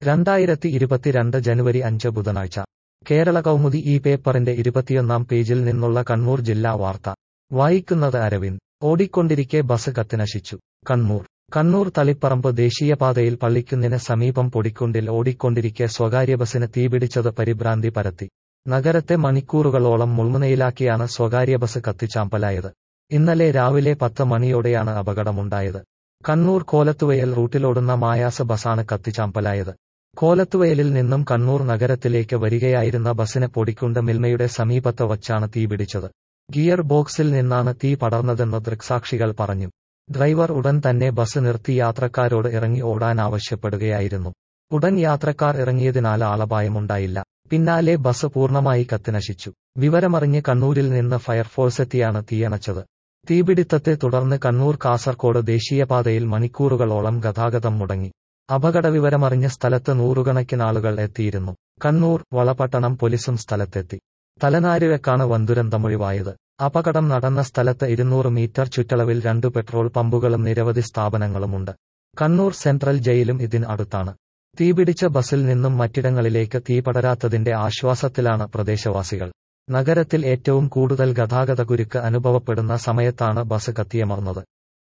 രണ്ടായിരത്തി ഇരുപത്തിരണ്ട് ജനുവരി അഞ്ച് ബുധനാഴ്ച കേരള കൗമുദി ഈ പേപ്പറിന്റെ ഇരുപത്തിയൊന്നാം പേജിൽ നിന്നുള്ള കണ്ണൂർ ജില്ലാ വാർത്ത വായിക്കുന്നത് അരവിന്ദ് ഓടിക്കൊണ്ടിരിക്കെ ബസ് കത്തിനശിച്ചു കണ്ണൂർ കണ്ണൂർ തളിപ്പറമ്പ് ദേശീയപാതയിൽ പള്ളിക്കുന്നിന് സമീപം പൊടിക്കുണ്ടിൽ ഓടിക്കൊണ്ടിരിക്കെ സ്വകാര്യ ബസിന് തീപിടിച്ചത് പരിഭ്രാന്തി പരത്തി നഗരത്തെ മണിക്കൂറുകളോളം മുൾമുനയിലാക്കിയാണ് സ്വകാര്യ ബസ് കത്തിച്ചാമ്പലായത് ഇന്നലെ രാവിലെ പത്ത് മണിയോടെയാണ് അപകടമുണ്ടായത് കണ്ണൂർ കോലത്തുവയൽ റൂട്ടിലോടുന്ന മായാസ് ബസാണ് കത്തിച്ചാമ്പലായത് കോലത്തുവയലിൽ നിന്നും കണ്ണൂർ നഗരത്തിലേക്ക് വരികയായിരുന്ന ബസിന് പൊടിക്കുണ്ട് മിൽമയുടെ സമീപത്ത് വച്ചാണ് തീപിടിച്ചത് ഗിയർ ബോക്സിൽ നിന്നാണ് തീ പടർന്നതെന്ന് ദൃക്സാക്ഷികൾ പറഞ്ഞു ഡ്രൈവർ ഉടൻ തന്നെ ബസ് നിർത്തി യാത്രക്കാരോട് ഇറങ്ങി ഓടാൻ ആവശ്യപ്പെടുകയായിരുന്നു ഉടൻ യാത്രക്കാർ ഇറങ്ങിയതിനാൽ ആളപായമുണ്ടായില്ല പിന്നാലെ ബസ് പൂർണ്ണമായി കത്തിനശിച്ചു വിവരമറിഞ്ഞ് കണ്ണൂരിൽ നിന്ന് ഫയർഫോഴ്സ് എത്തിയാണ് തീയണച്ചത് തീപിടിത്തത്തെ തുടർന്ന് കണ്ണൂർ കാസർകോട് ദേശീയപാതയിൽ മണിക്കൂറുകളോളം ഗതാഗതം മുടങ്ങി അപകട വിവരമറിഞ്ഞ സ്ഥലത്ത് നൂറുകണക്കിനാളുകൾ എത്തിയിരുന്നു കണ്ണൂർ വളപട്ടണം പോലീസും സ്ഥലത്തെത്തി തലനാരിഴക്കാണ് വൻദുരന്തമൊഴിവായത് അപകടം നടന്ന സ്ഥലത്ത് ഇരുന്നൂറ് മീറ്റർ ചുറ്റളവിൽ രണ്ടു പെട്രോൾ പമ്പുകളും നിരവധി സ്ഥാപനങ്ങളുമുണ്ട് കണ്ണൂർ സെൻട്രൽ ജയിലും ഇതിന് അടുത്താണ് തീപിടിച്ച ബസിൽ നിന്നും മറ്റിടങ്ങളിലേക്ക് തീ പടരാത്തതിന്റെ ആശ്വാസത്തിലാണ് പ്രദേശവാസികൾ നഗരത്തിൽ ഏറ്റവും കൂടുതൽ ഗതാഗതക്കുരുക്ക് അനുഭവപ്പെടുന്ന സമയത്താണ് ബസ് കത്തിയമർന്നത്